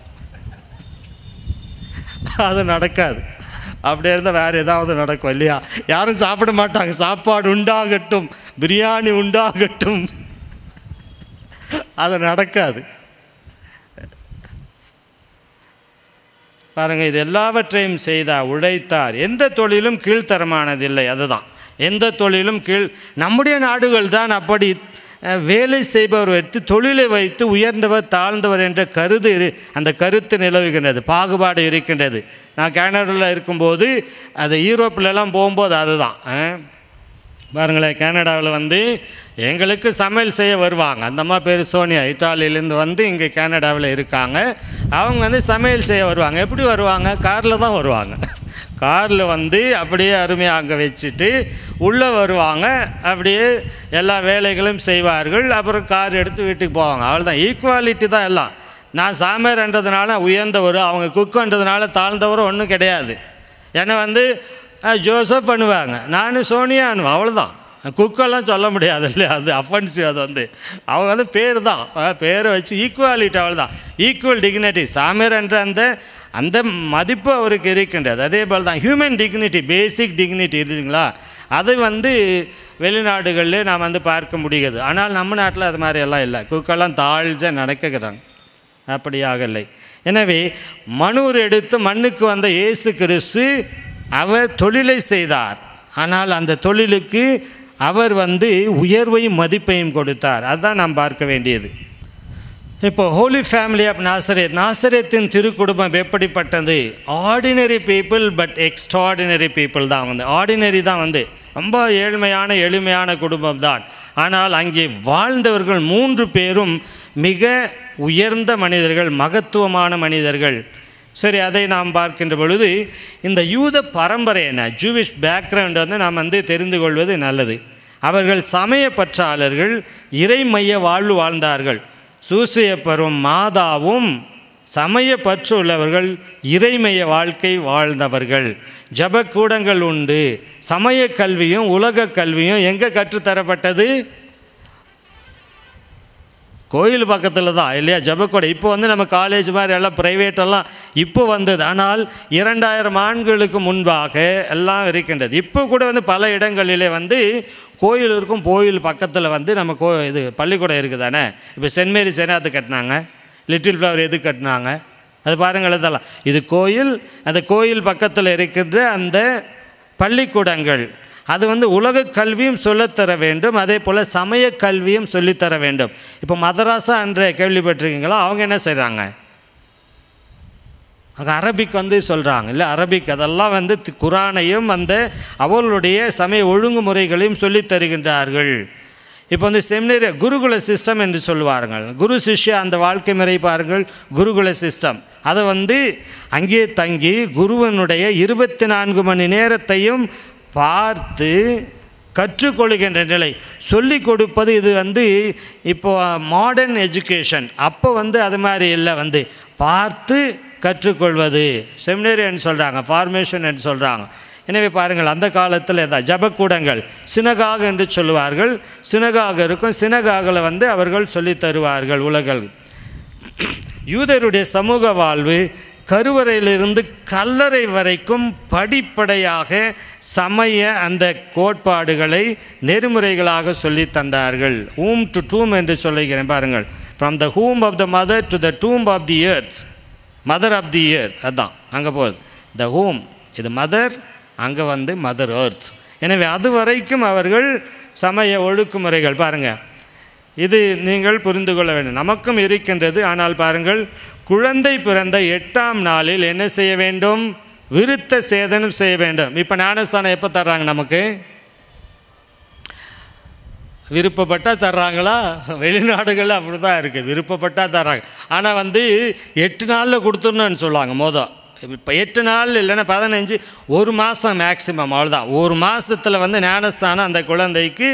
அது நடக்காது அப்படி இருந்தால் வேறு ஏதாவது நடக்கும் இல்லையா யாரும் சாப்பிட மாட்டாங்க சாப்பாடு உண்டாகட்டும் பிரியாணி உண்டாகட்டும் அது நடக்காது பாருங்க இது எல்லாவற்றையும் செய்தார் உழைத்தார் எந்த தொழிலும் கீழ்த்தரமானதில்லை அதுதான் எந்த தொழிலும் கீழ் நம்முடைய நாடுகள் தான் அப்படி அஹ், வேலை செய்பவர் வைத்து தொழிலை வைத்து உயர்ந்தவர் தாழ்ந்தவர் என்ற கருது இரு- அந்த கருத்து நிலவுகின்றது பாகுபாடு இருக்கின்றது நான் கனடாவில் இருக்கும்போது அது யூரோப்பிலலாம் போகும்போது அதுதான் அஹ். பாருங்களேன் கனடாவில் வந்து எங்களுக்கு சமையல் செய்ய வருவாங்க அந்த அம்மா பேர் சோனியா இட்டாலியிலேருந்து வந்து இங்கே கனடாவில் இருக்காங்க அவங்க வந்து சமையல் செய்ய வருவாங்க எப்படி வருவாங்க காரில் தான் வருவாங்க காரில் வந்து அப்படியே அருமையாக அங்கே வச்சுட்டு உள்ளே வருவாங்க அப்படியே எல்லா வேலைகளும் செய்வார்கள் அப்புறம் கார் எடுத்து வீட்டுக்கு போவாங்க அவ்வளோதான் ஈக்குவாலிட்டி தான் எல்லாம் நான் சாமியார்ன்றதுனால உயர்ந்தவர் அவங்க குக்குன்றதுனால தாழ்ந்தவரும் ஒன்றும் கிடையாது என்னை வந்து அஹ், ஜோசப் பண்ணுவாங்க நான் சோனியான்னு அவ்வளோதான் குக்கெல்லாம் சொல்ல முடியாது இல்லையா அது அஃபென்சிவ் அது வந்து அவங்க வந்து பேர் தான் அஹ், பேரை வச்சு ஈக்குவாலிட்டி அவ்வளோதான் ஈக்குவல் டிக்னிட்டி சாமியார் என்ற அந்த அந்த மதிப்பு அவருக்கு இருக்கின்றது அதே போல் தான் ஹியூமன் டிக்னிட்டி பேசிக் டிக்னிட்டி இருக்குங்களா அது வந்து வெளிநாடுகளில் நாம் வந்து பார்க்க முடியுது ஆனால் நம்ம நாட்டில் அது மாதிரி எல்லாம் இல்லை குக்கெல்லாம் தாழ்ச்சா நடக்கிறாங்க அப்படியாக இல்லை எனவே மனூர் எடுத்து மண்ணுக்கு வந்த இயேசு கிறிஸ்து அவர் தொழிலை செய்தார் ஆனால் அந்த தொழிலுக்கு அவர் வந்து உயர்வையும் மதிப்பையும் கொடுத்தார் அதுதான் நாம் பார்க்க வேண்டியது இப்போ ஹோலி ஃபேமிலி ஆஃப் நாசரேத் நாசரேத்தின் திருக்குடும்பம் எப்படிப்பட்டது ordinary people but extraordinary people தான் வந்து ஆர்டினரி தான் வந்து ரொம்ப ஏழ்மையான எளிமையான குடும்பம் தான் ஆனால் அங்கே வாழ்ந்தவர்கள் மூன்று பேரும் மிக உயர்ந்த மனிதர்கள் மகத்துவமான மனிதர்கள் சரி அதை நாம் பார்க்கின்ற பொழுது இந்த யூத பரம்பரை என்ன ஜூவிஷ் பேக்ரவுண்ட் வந்து நாம் வந்து தெரிந்து கொள்வது நல்லது அவர்கள் சமய பற்றாளர்கள் இறைமைய வாழ்வு வாழ்ந்தார்கள் சூசையப்பரும் மாதாவும் சமய பற்று உள்ளவர்கள் இறைமைய வாழ்க்கை வாழ்ந்தவர்கள் ஜபக்கூடங்கள் உண்டு சமய கல்வியும் உலக கல்வியும் எங்கே கற்றுத்தரப்பட்டது கோயில் பக்கத்தில் தான் இல்லையா ஜபக்கூடம் இப்போ வந்து நம்ம காலேஜ் மாதிரி எல்லாம் ப்ரைவேட்டெல்லாம் இப்போ வந்தது ஆனால் இரண்டாயிரம் ஆண்டுகளுக்கு முன்பாக எல்லாம் இருக்கின்றது இப்போ கூட வந்து பல இடங்களிலே வந்து கோயில் இருக்கும் கோயில் பக்கத்தில் வந்து நம்ம கோ இது பள்ளிக்கூடம் இருக்குது தானே இப்போ சென்ட் மேரி சேனாத்து கட்டினாங்க லிட்டில் ஃப்ளவர் எது கட்டினாங்க அது பாருங்கள் இதெல்லாம் இது கோயில் அந்த கோயில் பக்கத்தில் இருக்கின்ற அந்த பள்ளிக்கூடங்கள் அது வந்து உலக கல்வியும் சொல்லித்தர வேண்டும் அதே போல் சமய கல்வியும் சொல்லித்தர வேண்டும் இப்போ மதராசா என்ற கேள்விப்பட்டிருக்கீங்களா அவங்க என்ன செய்கிறாங்க அங்கே அரபிக் வந்து சொல்கிறாங்க இல்லை அரபிக் அதெல்லாம் வந்து தி- குரானையும் அந்த அவர்களுடைய சமய ஒழுங்குமுறைகளையும் சொல்லித் தருகின்றார்கள் இப்போ வந்து செமினரி குருகுல சிஸ்டம் என்று சொல்லுவார்கள் குரு சிஷ்யா அந்த வாழ்க்கை முறை பாருங்கள் குருகுல சிஸ்டம் அதை வந்து அங்கே தங்கி குருவனுடைய இருபத்தி நான்கு மணி நேரத்தையும் பார்த்து கற்றுக்கொள்கின்ற நிலை சொல்லிக் கொடுப்பது இது வந்து இப்போ மாடர்ன் எஜுகேஷன் அப்போ வந்து அது மாதிரி இல்லை வந்து பார்த்து கற்றுக்கொள்வது செமினரின்னு சொல்கிறாங்க ஃபார்மேஷன் சொல்கிறாங்க எனவே பாருங்கள் அந்த காலத்தில் எதா ஜபக்கூடங்கள் சினகாக என்று சொல்லுவார்கள் சினகாக இருக்கும் சினகாகில் வந்து அவர்கள் சொல்லித் தருவார்கள் உலகள் யூதருடைய சமூக வாழ்வு கருவறையிலிருந்து கல்லறை வரைக்கும் படிப்படையாக சமய அந்த கோட்பாடுகளை நெறிமுறைகளாக சொல்லித் தந்தார்கள் ஹூம் டு டூம் என்று சொல்லுகிறேன் பாருங்கள் from the womb of the mother to the tomb of the earth mother of the earth அதான் அங்கே போகுது த ஹூம் இது மதர் அங்கே வந்து மதர் earth எனவே அது வரைக்கும் அவர்கள் சமய ஒழுக்குமுறைகள் பாருங்கள் இது நீங்கள் புரிந்து கொள்ள வேண்டும் நமக்கும் இருக்கின்றது ஆனால் பாருங்கள் குழந்தை பிறந்த எட்டாம் நாளில் என்ன செய்ய வேண்டும் விருத்த சேதனம் செய்ய வேண்டும் இப்போ ஞானஸ்தானம் எப்போ தர்றாங்க நமக்கு விருப்பப்பட்டால் தர்றாங்களா வெளிநாடுகளில் அப்படி தான் இருக்குது விருப்பப்பட்டால் தர்றாங்க ஆனால் வந்து எட்டு நாளில் கொடுத்துடணும்னு சொல்லுவாங்க மொதல் இப்போ எட்டு நாள் இல்லைன்னா பதினஞ்சு ஒரு மாதம் மேக்சிமம் அவ்வளோதான் ஒரு மாதத்தில் வந்து ஞானஸ்தானம் அந்த குழந்தைக்கு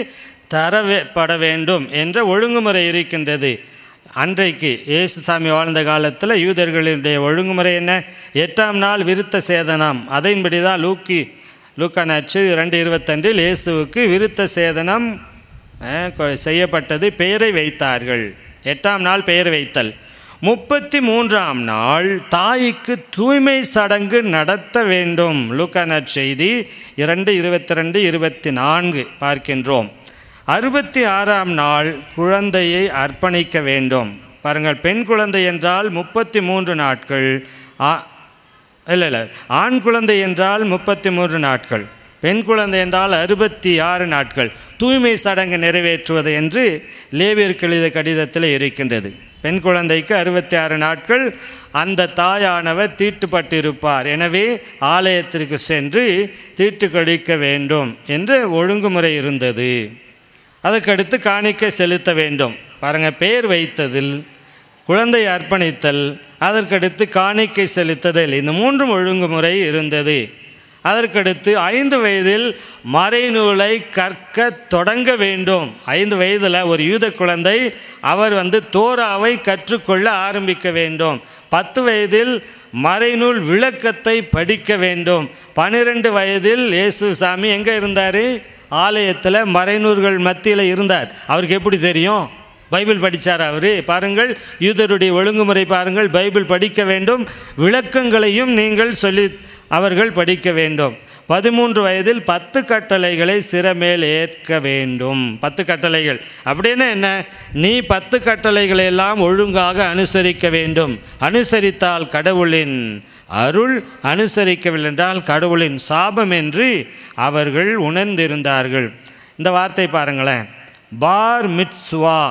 தரப்பட வேண்டும் என்ற ஒழுங்குமுறை இருக்கின்றது அன்றைக்கு இயேசுசாமி வாழ்ந்த காலத்தில் யூதர்களுடைய ஒழுங்குமுறை என்ன எட்டாம் நாள் விருத்த சேதனம் அதன்படி தான் லூக்கி லூக்கா நச்சு ரெண்டு இருபத்தன்றில் இயேசுவுக்கு விருத்த சேதனம் அஹ், கொ- செய்யப்பட்டது பெயரை வைத்தார்கள் எட்டாம் நாள் பெயர் வைத்தல் முப்பத்தி மூன்றாம் நாள் தாய்க்கு தூய்மை சடங்கு நடத்த வேண்டும் லூக்கா நற்செய்தி இரண்டு இருபத்தி ரெண்டு இருபத்தி நான்கு பார்க்கின்றோம் அறுபத்தி ஆறாம் நாள் குழந்தையை அர்ப்பணிக்க வேண்டும் பாருங்கள் பெண் குழந்தை என்றால் முப்பத்தி மூன்று நாட்கள் ஆ- இல்லை இல்லை ஆண் குழந்தை என்றால் முப்பத்தி மூன்று நாட்கள் பெண் குழந்தை என்றால் அறுபத்தி ஆறு நாட்கள் தூய்மை சடங்கு நிறைவேற்றுவது என்று லேவியருக்கு எழுதிய கடிதத்தில் இருக்கின்றது பெண் குழந்தைக்கு அறுபத்தி ஆறு நாட்கள் அந்த தாயானவர் தீட்டுப்பட்டிருப்பார் எனவே ஆலயத்திற்கு சென்று தீட்டு கழிக்க வேண்டும் என்று ஒழுங்குமுறை இருந்தது அதற்கடுத்து காணிக்கை செலுத்த வேண்டும் பாருங்கள் பெயர் வைத்ததில் குழந்தை அர்ப்பணித்தல் அதற்கடுத்து காணிக்கை செலுத்துதல் இந்த மூன்றும் ஒழுங்குமுறை இருந்தது அதற்கடுத்து ஐந்து வயதில் மறைநூலை கற்க தொடங்க வேண்டும் ஐந்து வயதில் ஒரு யூத குழந்தை அவர் வந்து தோராவை கற்றுக்கொள்ள ஆரம்பிக்க வேண்டும் பத்து வயதில் மறைநூல் விளக்கத்தை படிக்க வேண்டும் பன்னிரெண்டு வயதில் இயேசு சாமி எங்கே இருந்தார் ஆலயத்தில் மறைநூல்கள் மத்தியில் இருந்தார் அவருக்கு எப்படி தெரியும் பைபிள் படித்தார் அவர் பாருங்கள் யூதருடைய ஒழுங்குமுறை பாருங்கள் பைபிள் படிக்க வேண்டும் விளக்கங்களையும் நீங்கள் சொல்லி அவர்கள் படிக்க வேண்டும் பதிமூன்று வயதில் பத்து கட்டளைகளை சிறமேல் ஏற்க வேண்டும் பத்து கட்டளைகள் அப்படின்னா என்ன நீ பத்து கட்டளைகளை எல்லாம் ஒழுங்காக அனுசரிக்க வேண்டும் அனுசரித்தால் கடவுளின் அருள் அனுசரிக்கவில்லை என்றால் கடவுளின் சாபம் என்று அவர்கள் உணர்ந்திருந்தார்கள் இந்த வார்த்தை பாருங்களேன் பார் மிட்ஸ்வா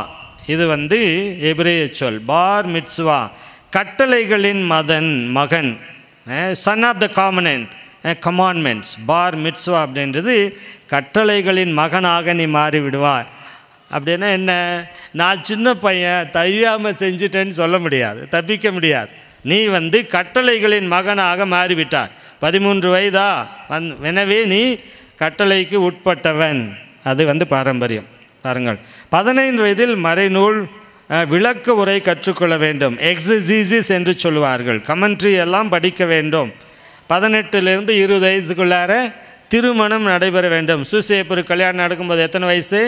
இது வந்து எபிரேய சொல் பார் மிட்ஸ்வா கட்டளைகளின் மதன் மகன் son of the commandment commandments bar mitzvah அப்படின்றது கட்டளைகளின் மகனாக நீ மாறி விடுவார் அப்படின்னா என்ன நான் சின்ன பையன் தெரியாமல் செஞ்சிட்டேன்னு சொல்ல முடியாது தப்பிக்க முடியாது நீ வந்து கட்டளைகளின் மகனாக மாறிவிட்டார் பதிமூன்று வயதா வந் எனவே நீ கட்டளைக்கு உட்பட்டவன் அது வந்து பாரம்பரியம் பாருங்கள் பதினைந்து வயதில் மறைநூல் அஹ், விளக்க உரை கற்றுக்கொள்ள வேண்டும் எக்ஸசீசிஸ் என்று சொல்லுவார்கள் கமெண்ட்ரி எல்லாம் படிக்க வேண்டும் பதினெட்டுலேருந்து இருபது வயசுக்குள்ளார திருமணம் நடைபெற வேண்டும் சூசேப்பர் கல்யாணம் நடக்கும்போது எத்தனை வயசு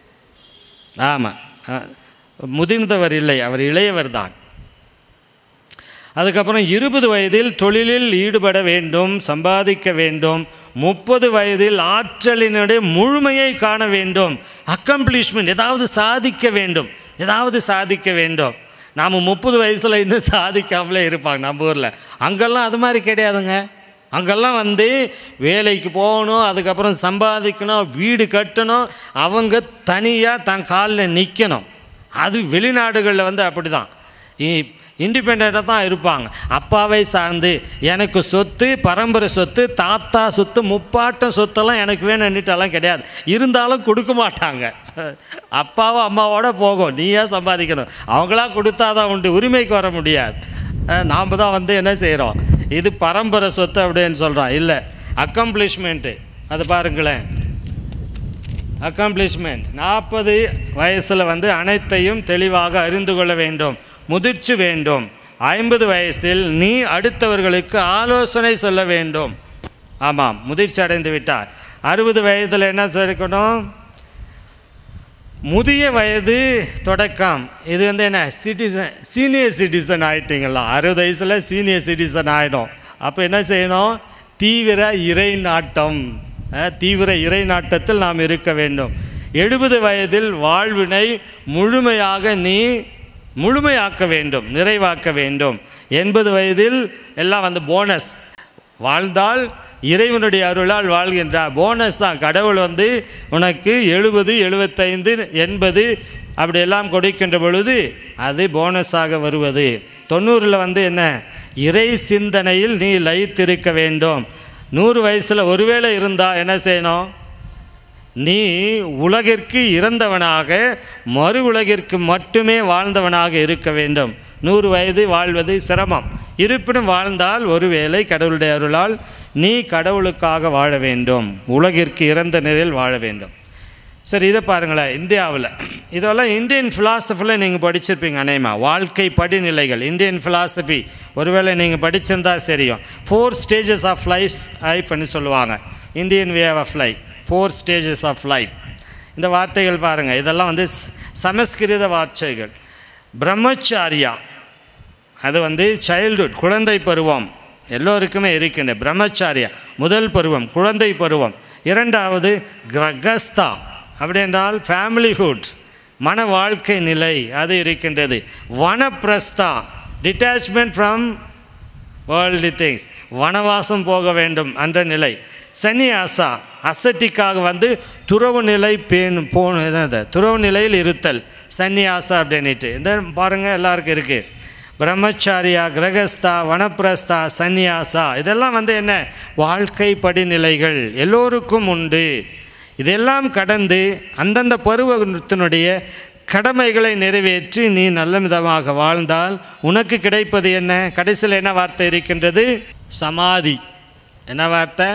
ஆமாம் முதிர்ந்தவர் இல்லை அவர் இளையவர் தான் அதுக்கப்புறம் இருபது வயதில் தொழிலில் ஈடுபட வேண்டும் சம்பாதிக்க வேண்டும் முப்பது வயதில் ஆற்றலினுடைய முழுமையை காண வேண்டும் அக்கம்ப்ளிஷ்மெண்ட் ஏதாவது சாதிக்க வேண்டும் ஏதாவது சாதிக்க வேண்டும் நாம் முப்பது வயசில் இன்னும் சாதிக்காமலே இருப்பாங்க நம்ம ஊரில் அங்கெல்லாம் அது மாதிரி கிடையாதுங்க அங்கெல்லாம் வந்து வேலைக்கு போகணும் அதுக்கப்புறம் சம்பாதிக்கணும் வீடு கட்டணும் அவங்க தனியாக தன் காலில் நிற்கணும் அது வெளிநாடுகளில் வந்து அப்படி தான் இண்டிபெண்ட்டாக தான் இருப்பாங்க அப்பாவை சார்ந்து எனக்கு சொத்து பரம்பரை சொத்து தாத்தா சொத்து முப்பாட்டம் சொத்தெல்லாம் எனக்கு வேணும்னுட்டெல்லாம் கிடையாது இருந்தாலும் கொடுக்க மாட்டாங்க அப்பாவும் அம்மாவோட போகும் நீயா சம்பாதிக்கணும் அவங்களா கொடுத்தா தான் உண்டு உரிமைக்கு வர முடியாது நாம் தான் வந்து என்ன செய்கிறோம் இது பரம்பரை சொத்து அப்படின்னு சொல்கிறோம் இல்லை அக்கம்ப்ளிஷ்மெண்ட்டு அது பாருங்களேன் அக்கம்ப்ளிஷ்மெண்ட் நாற்பது வயசில் வந்து அனைத்தையும் தெளிவாக அறிந்து கொள்ள வேண்டும் முதிர்ச்சி வேண்டும் ஐம்பது வயசில் நீ அடுத்தவர்களுக்கு ஆலோசனை சொல்ல வேண்டும் ஆமாம் முதிர்ச்சி அடைந்து விட்டார் அறுபது வயதில் என்ன சேர்க்கணும் முதிய வயது தொடக்கம் இது வந்து என்ன சிட்டிசன் சீனியர் சிட்டிசன் ஆகிட்டீங்களா அறுபது வயசில் சீனியர் சிட்டிசன் ஆகிடும் அப்போ என்ன செய்யணும் தீவிர இறை நாட்டம் அஹ், தீவிர இறை நாட்டத்தில் நாம் இருக்க வேண்டும் எழுபது வயதில் வாழ்வினை முழுமையாக நீ முழுமையாக்க வேண்டும் நிறைவாக்க வேண்டும் எண்பது வயதில் எல்லாம் வந்து போனஸ் வாழ்ந்தால் இறைவனுடைய அருளால் வாழ்கின்றார் போனஸ் தான் கடவுள் வந்து உனக்கு எழுபது எழுபத்தைந்து எண்பது அப்படியெல்லாம் கொடுக்கின்ற பொழுது அது போனஸாக வருவது தொண்ணூறில் வந்து என்ன இறை சிந்தனையில் நீ லயித்திருக்க வேண்டும் நூறு வயசில் ஒருவேளை இருந்தால் என்ன செய்யணும் நீ உலகிற்கு இறந்தவனாக மறு உலகிற்கு மட்டுமே வாழ்ந்தவனாக இருக்க வேண்டும் நூறு வயது வாழ்வது சிரமம் இருப்பினும் வாழ்ந்தால் ஒருவேளை கடவுளுடைய அருளால் நீ கடவுளுக்காக வாழ வேண்டும் உலகிற்கு இறந்த நிலையில் வாழ வேண்டும் சரி இதை பாருங்களேன் இந்தியாவில் இதெல்லாம் இந்தியன் ஃபிலாசபியில் நீங்கள் படிச்சிருப்பீங்க அநேகமா வாழ்க்கை படிநிலைகள் இந்தியன் ஃபிலாசபி ஒருவேளை நீங்கள் படிச்சிருந்தா தெரியும் ஃபோர் ஸ்டேஜஸ் ஆஃப் லைஃப் லைஃப்னு சொல்லுவாங்க Indian way of life four stages of life இந்த வார்த்தைகள் பாருங்கள் இதெல்லாம் வந்து ஸ்- சமஸ்கிருத வார்த்தைகள் பிரம்மச்சாரியா அது வந்து சைல்டுஹுட் குழந்தை பருவம் எல்லோருக்குமே இருக்கின்ற பிரம்மச்சாரியா முதல் பருவம் குழந்தை பருவம் இரண்டாவது கிரகஸ்தா அப்படி என்றால் ஃபேமிலிஹுட் மன வாழ்க்கை நிலை அது இருக்கின்றது vanaprastha detachment from world things வனவாசம் போக வேண்டும் என்ற நிலை சன்னியாசா அசட்டிக்காக வந்து துறவு நிலை பேணு போன என்னது துறவு நிலையில் இருத்தல் சன்னியாசா அப்படின்ட்டு இந்த பாருங்கள் எல்லாருக்கும் இருக்குது பிரம்மச்சாரியா கிரகஸ்தா வனப்பிரஸ்தா சந்நியாசா இதெல்லாம் வந்து என்ன வாழ்க்கை படிநிலைகள் எல்லோருக்கும் உண்டு இதெல்லாம் கடந்து அந்தந்த பருவத்தினுடைய கடமைகளை நிறைவேற்றி நீ நல்ல விதமாக வாழ்ந்தால் உனக்கு கிடைப்பது என்ன கடைசியில் என்ன வார்த்தை இருக்கின்றது சமாதி என்ன வார்த்தை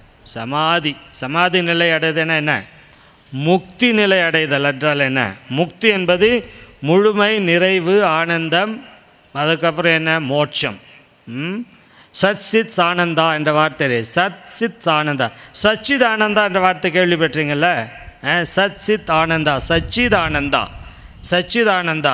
சமாதி சமாதி நிலை அடைதல்னா என்ன முக்தி நிலை அடைதல் என்றால் என்ன முக்தி என்பது முழுமை நிறைவு ஆனந்தம் அதுக்கப்புறம் என்ன மோட்சம் ம்? சத் சித் ஆனந்தா என்ற வார்த்தை இருக்கு. சத் சித் ஆனந்தா சச்சித் ஆனந்தா என்ற வார்த்தை கேள்விப்பட்டீங்கல்ல அஹ், சத் சித் ஆனந்தா சச்சித் ஆனந்தா சச்சித் ஆனந்தா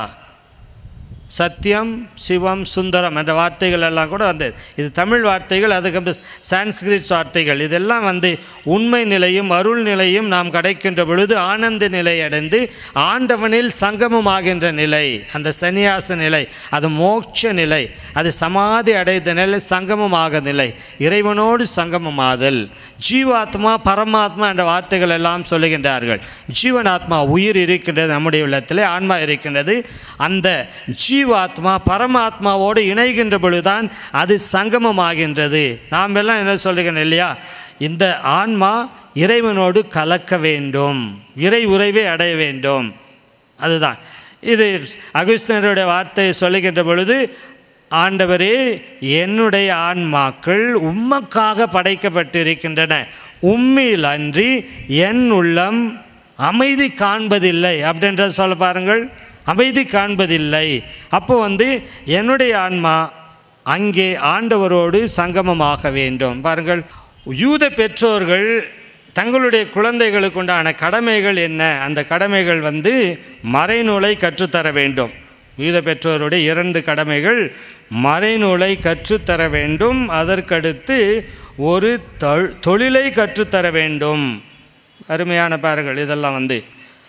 சத்தியம் சிவம் சுந்தரம் என்ற வார்த்தைகள் எல்லாம் கூட வந்தது இது தமிழ் வார்த்தைகள் அதுக்கப்புறம் சான்ஸ்கிரிட் வார்த்தைகள் இதெல்லாம் வந்து உண்மை நிலையும் அருள் நிலையும் நாம் கிடைக்கின்ற பொழுது ஆனந்த நிலை அடைந்து ஆண்டவனில் சங்கமமாகின்ற நிலை அந்த சந்நியாச நிலை அது மோட்ச நிலை அது சமாதி அடைந்த நிலை சங்கமமாக நிலை இறைவனோடு சங்கமமாதல் ஜீவாத்மா பரமாத்மா என்ற வார்த்தைகள் எல்லாம் சொல்லுகின்றார்கள் ஜீவனாத்மா உயிர் இருக்கின்றது நம்முடைய உள்ளத்தில் ஆன்மா இருக்கின்றது அந்த ஜீவாத்மா பரமாத்மாவோடு இணைகின்ற பொழுதுதான் அது சங்கமமாகின்றது நாம் எல்லாம் என்ன சொல்லுகிறோம் இல்லையா இந்த ஆன்மா இறைவனோடு கலக்க வேண்டும் இறை உறைவை அடைய வேண்டும் அதுதான் இது அகுஸ்தனருடைய வார்த்தையை சொல்லுகின்ற பொழுது ஆண்டவரே என்னுடைய ஆன்மாக்கள் உம்மக்காக படைக்கப்பட்டிருக்கின்றன உம்மில் அன்றி என் உள்ளம் அமைதி காண்பதில்லை அப்படின்ற சொல்ல பாருங்கள் அமைதி காண்பதில்லை அப்போ வந்து என்னுடைய ஆன்மா அங்கே ஆண்டவரோடு சங்கமமாக வேண்டும் பாருங்கள் யூத பெற்றோர்கள் தங்களுடைய குழந்தைகளுக்கு உண்டான கடமைகள் என்ன அந்த கடமைகள் வந்து மறைநூலை கற்றுத்தர வேண்டும் யூத பெற்றோருடைய இரண்டு கடமைகள் மறைநூலை கற்றுத்தர வேண்டும் அதற்கடுத்து ஒரு தொ- தொழிலை கற்றுத்தர வேண்டும் அருமையான பாருங்கள் இதெல்லாம் வந்து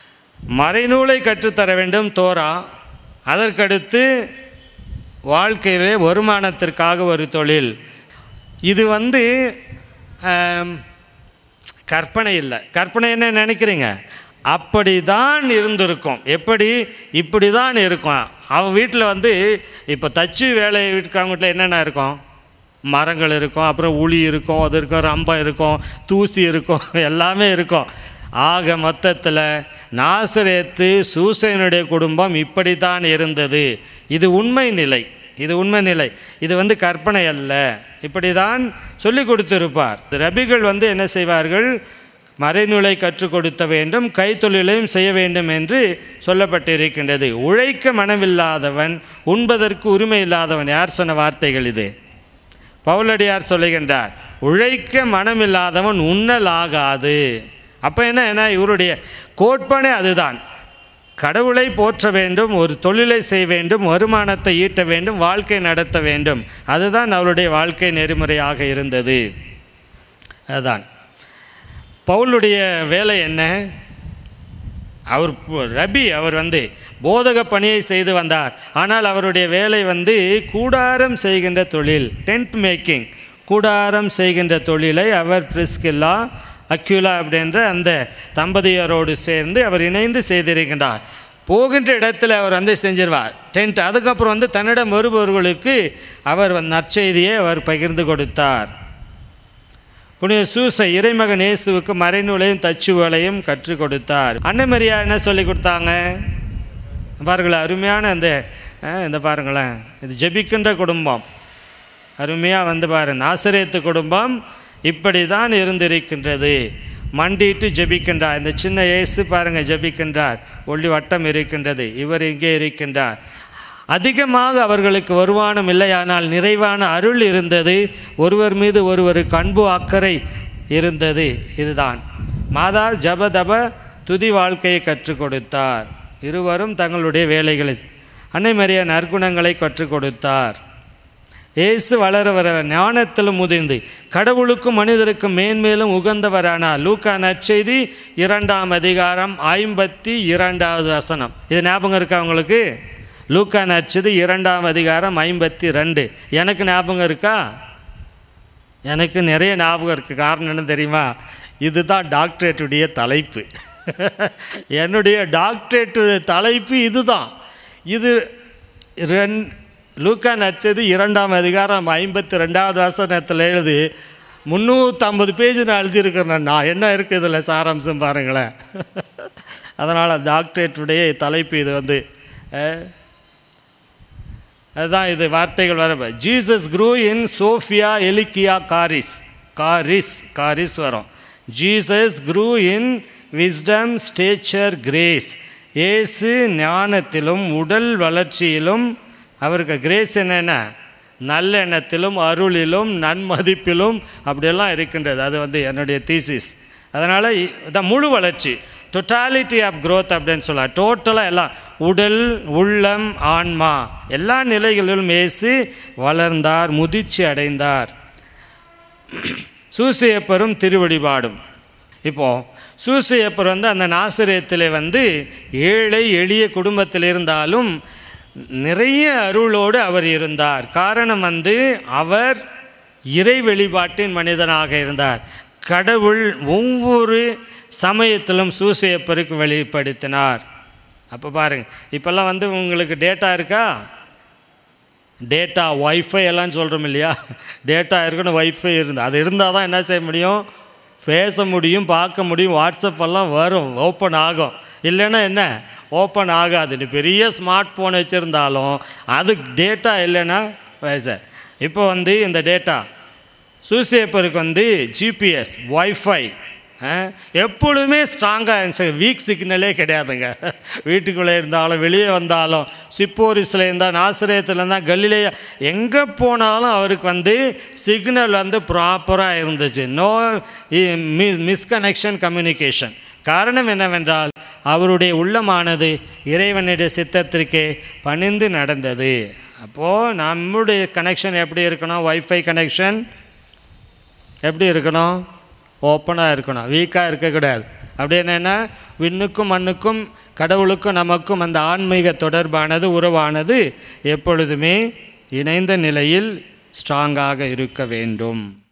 மறைநூலை கற்றுத்தர வேண்டும் தோரா அதற்கடுத்து வாழ்க்கையிலே வருமானத்திற்காக ஒரு தொழில் இது வந்து ஆம், கற்பனை இல்லை கற்பனை என்ன நினைக்கிறீங்க அப்படி தான் இருந்திருக்கும் எப்படி இப்படி தான் இருக்கும் அவன் வீட்டில் வந்து இப்போ தச்சு வேலை வீட்டுக்காரங்க வீட்டில் என்னென்ன இருக்கும் மரங்கள் இருக்கும் அப்புறம் உளி இருக்கும் அது இருக்கும் ரம்பம் இருக்கும் தூசி இருக்கும் எல்லாமே இருக்கும் ஆக மொத்தத்தில் நாசரேத்து சூசையனுடைய குடும்பம் இப்படி தான் இருந்தது இது உண்மை நிலை இது உண்மை நிலை இது வந்து கற்பனை அல்ல இப்படி தான் சொல்லி கொடுத்திருப்பார் ரபிகள் வந்து என்ன செய்வார்கள் மறைநூலை கற்றுக் கொடுத்த வேண்டும் கைத்தொழிலையும் செய்ய வேண்டும் என்று சொல்லப்பட்டிருக்கின்றது உழைக்க மனமில்லாதவன் உண்பதற்கு உரிமை இல்லாதவன் யார் சொன்ன வார்த்தைகள் இது பவுலடியார் சொல்லுகின்றார் உழைக்க மனமில்லாதவன் உண்ணலாகாது அப்போ என்ன என்ன இவருடைய கோட்பானே அதுதான் கடவுளை போற்ற வேண்டும் ஒரு தொழிலை செய்ய வேண்டும் வருமானத்தை ஈட்ட வேண்டும் வாழ்க்கை நடத்த வேண்டும் அதுதான் அவருடைய வாழ்க்கை நெறிமுறையாக இருந்தது அதுதான் பவுலுடைய வேலை என்ன அவர் பு- ரபி அவர் வந்து போதக பணியை செய்து வந்தார் ஆனால் அவருடைய வேலை வந்து கூடாரம் செய்கின்ற தொழில் டென்ட் மேக்கிங் கூடாரம் செய்கின்ற தொழிலை அவர் பிரிஸ்கில்லா அக்யூலா அப்படின்ற அந்த தம்பதியரோடு சேர்ந்து அவர் இணைந்து செய்திருக்கின்றார் போகின்ற இடத்துல அவர் வந்து செஞ்சிருவார் டென்ட் அதுக்கப்புறம் வந்து தன்னிடம் வருபவர்களுக்கு அவர் வந்து நற்செய்தியை அவர் பகிர்ந்து கொடுத்தார் புனித சூசை இறைமகன் இயேசுவுக்கு மறைநூலையும் தச்சுவலையும் கற்றுக் கொடுத்தார் அன்னமரியா என்ன சொல்லி கொடுத்தாங்க பாருங்களேன் அருமையான அந்த அஹ், இந்த பாருங்களேன் இது ஜெபிக்கின்ற குடும்பம் அருமையாக வந்து பாருங்க நாசரேத்து குடும்பம் இப்படி தான் இருந்திருக்கின்றது மண்டிட்டு ஜெபிக்கின்றார் இந்த சின்ன இயேசு பாருங்க ஜெபிக்கின்றார் ஒளி வட்டம் இருக்கின்றது இவர் இங்கே இருக்கின்றார் அதிகமாக அவர்களுக்கு வருமானம் இல்லையானால் நிறைவான அருள் இருந்தது ஒருவர் மீது ஒருவருக்கு அன்பு அக்கறை இருந்தது இதுதான் மாதா ஜப தப துதி வாழ்க்கையை கற்றுக் கொடுத்தார் இருவரும் தங்களுடைய வேலைகளை அன்னை மரியா நற்குணங்களை கற்றுக் கொடுத்தார் இயேசு வளர வர ஞானத்திலும் முதிர்ந்து கடவுளுக்கும் மனிதருக்கும் மேன்மேலும் உகந்தவரானார் லூக்கா நற்செய்தி இரண்டாம் அதிகாரம் ஐம்பத்தி இரண்டாவது வசனம் இது ஞாபகம் இருக்கா உங்களுக்கு லூக்கா நற்செய்தி இரண்டாம் அதிகாரம் ஐம்பத்தி ரெண்டு எனக்கு ஞாபகம் இருக்கா எனக்கு நிறைய ஞாபகம் இருக்குது காரணம் என்ன தெரியுமா இதுதான் டாக்டரேட்டுடைய தலைப்பு என்னுடைய டாக்டரேட்டு தலைப்பு இதுதான் இது ரெண் லூக்கா நடிச்சது இரண்டாம் அதிகாரம் ஐம்பத்தி ரெண்டாவது வசனத்தில் எழுதி முந்நூற்றம்பது பேஜ் நான் எழுதியிருக்கிறேன் நான் என்ன இருக்குது இதில் சாராம்சம் பாருங்களேன் அதனால் டாக்டரேட்டுடைய தலைப்பு இது வந்து அஹ், அதுதான் இது வார்த்தைகள் வர ஜீசஸ் குரூ இன் சோஃபியா எலிக்கியா காரிஸ் காரிஸ் காரிஸ் வரும் Jesus grew in wisdom stature grace இயேசு ஞானத்திலும் உடல் வளர்ச்சியிலும் அவருக்கு கிரேஸ் என்னென்ன நல்லெண்ணத்திலும் அருளிலும் நன்மதிப்பிலும் அப்படியெல்லாம் இருக்கின்றது அது வந்து என்னுடைய தீசிஸ் அதனால் இதான் முழு வளர்ச்சி டொட்டாலிட்டி ஆஃப் growth அப்படின்னு சொல்லலாம் டோட்டலாக எல்லாம் உடல் உள்ளம் ஆன்மா எல்லா நிலைகளிலும் இயேசு வளர்ந்தார் முதிர்ச்சி அடைந்தார் சூசையப்பரும் திருவடிபாடும் இப்போது சூசையப்பர் வந்து அந்த நாசிரியத்தில் வந்து ஏழை எளிய குடும்பத்தில் இருந்தாலும் நிறைய அருளோடு அவர் இருந்தார் காரணம் வந்து அவர் இறை வெளிப்பாட்டின் மனிதனாக இருந்தார் கடவுள் ஒவ்வொரு சமயத்திலும் சூசையப்பருக்கு வெளிப்படுத்தினார் அப்போ பாருங்கள் இப்போல்லாம் வந்து உங்களுக்கு டேட்டா இருக்கா டேட்டா ஒய்ஃபை எல்லாம் சொல்கிறோம் இல்லையா டேட்டா இருக்கணும் ஒய்ஃபை இருந்து அது இருந்தால் தான் என்ன செய்ய முடியும் பேச முடியும் பார்க்க முடியும் வாட்ஸ்அப் எல்லாம் வரும் ஓப்பன் ஆகும் இல்லைன்னா என்ன ஓப்பன் ஆகாது நீ பெரிய ஸ்மார்ட் ஃபோன் வச்சுருந்தாலும் அது டேட்டா இல்லைன்னா பேச இப்போ வந்து இந்த டேட்டா சூசேப்பருக்கு வந்து ஜிபிஎஸ் ஒய்ஃபை எப்பொழுதுமே ஸ்ட்ராங்காக வீக் சிக்னலே கிடையாதுங்க வீட்டுக்குள்ளே இருந்தாலும் வெளியே வந்தாலும் சிப்போரிஸில் இருந்தால் நாசிரியத்தில் இருந்தால் கல்லிலே எங்கே போனாலும் அவருக்கு வந்து சிக்னல் வந்து ப்ராப்பராக இருந்துச்சு நோ மிஸ்கனெக்ஷன் கம்யூனிகேஷன் காரணம் என்னவென்றால் அவருடைய உள்ளமானது இறைவனுடைய சித்தத்திற்கே பணிந்து நடந்தது அப்போது நம்முடைய கனெக்ஷன் எப்படி இருக்கணும் வைஃபை கனெக்ஷன் எப்படி இருக்கணும் ஓப்பனாக இருக்கணும் வீக்காக இருக்கக்கூடாது அப்படி என்னென்னா விண்ணுக்கும் மண்ணுக்கும் கடவுளுக்கும் நமக்கும் அந்த ஆன்மீக தொடர்பானது உறவானது எப்பொழுதுமே இணைந்த நிலையில் ஸ்ட்ராங்காக இருக்க வேண்டும்